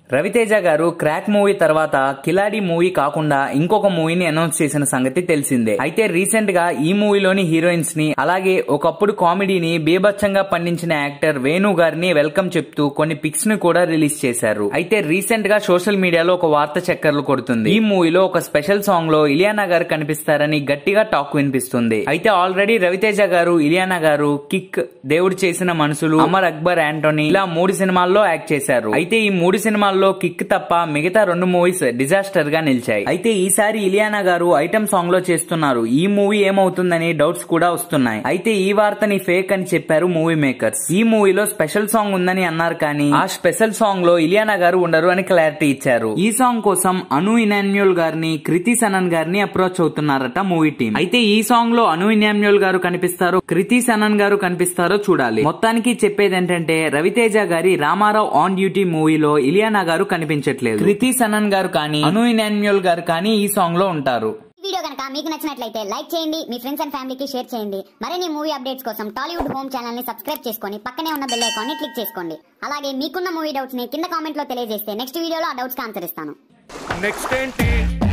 రవితేజ గారు crack movie తర్వాత కిలాడి movie కాకుండా ఇంకొక మూవీని అనౌన్స్ చేసిన సంగతి తెలిసిందే అయితే రీసెంట్ గా ఈ మూవీలోని హీరోయిన్స్ ని అలాగే ఒకప్పుడు కామెడీని బీభత్సంగా పండించిన యాక్టర్ వేణు గారిని వెల్కమ్ చెప్తూ కొన్ని పిక్స్ ని కూడా రిలీజ్ చేశారు అయితే రీసెంట్ గా సోషల్ మీడియాలో ఒక వార్త చక్కర్లు కొడుతుంది ఈ మూవీలో ఒక స్పెషల్ సాంగ్ లో ఇలియానా గారు కనిపిస్తారని గట్టిగా టాక్ వినిపిస్తుంది అయితే ఆల్రెడీ రవితేజ గారు ఇలియానా గారు కిక్ దేవుడు చేసిన మనుషులు అమర్ అక్బర్ యాంటోనీ ఇలా మూడు సినిమాల్లో యాక్ట్ చేశారు అయితే ఈ మూడు సినిమాల్లో కిక్ తప్ప మిగతా రెండు మూవీస్ డిజాస్టర్ గా నిలిచాయి అయితే ఈసారి ఇలియానా గారు ఐటమ్ సాంగ్ లో చేస్తున్నారు ఈ మూవీ ఏమవుతుందని డౌట్స్ కూడా వస్తున్నాయి అయితే ఈ వార్తని ఫేక్ అని చెప్పారు మూవీ మేకర్స్ ఈ మూవీలో స్పెషల్ సాంగ్ ఉందని అన్నారు కానీ ఆ స్పెషల్ సాంగ్ లో ఇలియానా గారు ఉండరు అని క్లారిటీ ఇచ్చారు ఈ సాంగ్ కోసం అను ఇనాన్యుల్ గారిని కృతి సనన్ గారిని అప్రోచ్ అవుతున్నారట మూవీ టీం అయితే ఈ సాంగ్ లో అను ఇనాన్యుల్ గారు కనిపిస్తారో కృతి సనన్ గారు కనిపిస్తారో చూడాలి మొత్తానికి చెప్పేది ఏంటంటే రవితేజ గారి రామారావు ఆన్ డ్యూటీ మూవీలో ఇలియానా గారు కనిపించట్లేదు కృతి సనన్ గారు కానీ అను ఇనాన్యుల్ గారు కానీ ఈ సాంగ్ లో ఉంటారు ఈ వీడియో కనుక మీకు నచ్చినట్లయితే లైక్ చేయండి మీ ఫ్రెండ్స్ అండ్ ఫ్యామిలీకి షేర్ చేయండి మరిన్ని మూవీ అప్డేట్స్ కోసం టాలీవుడ్ హోమ్ ఛానల్ ని సబ్స్క్రైబ్ చేసుకొని పక్కనే ఉన్న బెల్ ఐకాన్ ని క్లిక్ చేసుకోండి అలాగే మీకున్న మూవీ డౌట్స్ ని కింద కామెంట్ లో తెలియజేస్తే నెక్స్ట్ వీడియోలో ఆ డౌట్స్ కి ఆన్సర్ ఇస్తాను నెక్స్ట్ ఏంటి